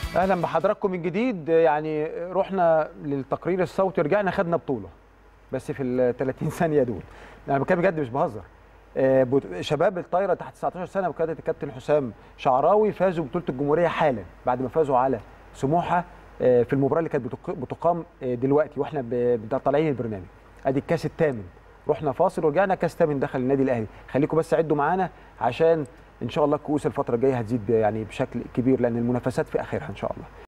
اهلا بحضراتكم من جديد يعني رحنا للتقرير الصوتي رجعنا خدنا بطوله بس في ال 30 ثانيه دول انا بتكلم بجد مش بهزر آه، بط- شباب الطايره تحت 19 سنه بقياده الكابتن حسام شعراوي فازوا ببطوله الجمهوريه حالا بعد ما فازوا على سموحه آه، في المباراه اللي كانت بتق- بتقام آه، دلوقتي واحنا ب- ب- طالعين البرنامج ادي الكاس الثامن رحنا فاصل ورجعنا كاس ثامن دخل النادي الاهلي خليكم بس عدوا معانا عشان ان شاء الله الكؤوس الفتره الجايه هتزيد يعني بشكل كبير لان المنافسات في اخرها ان شاء الله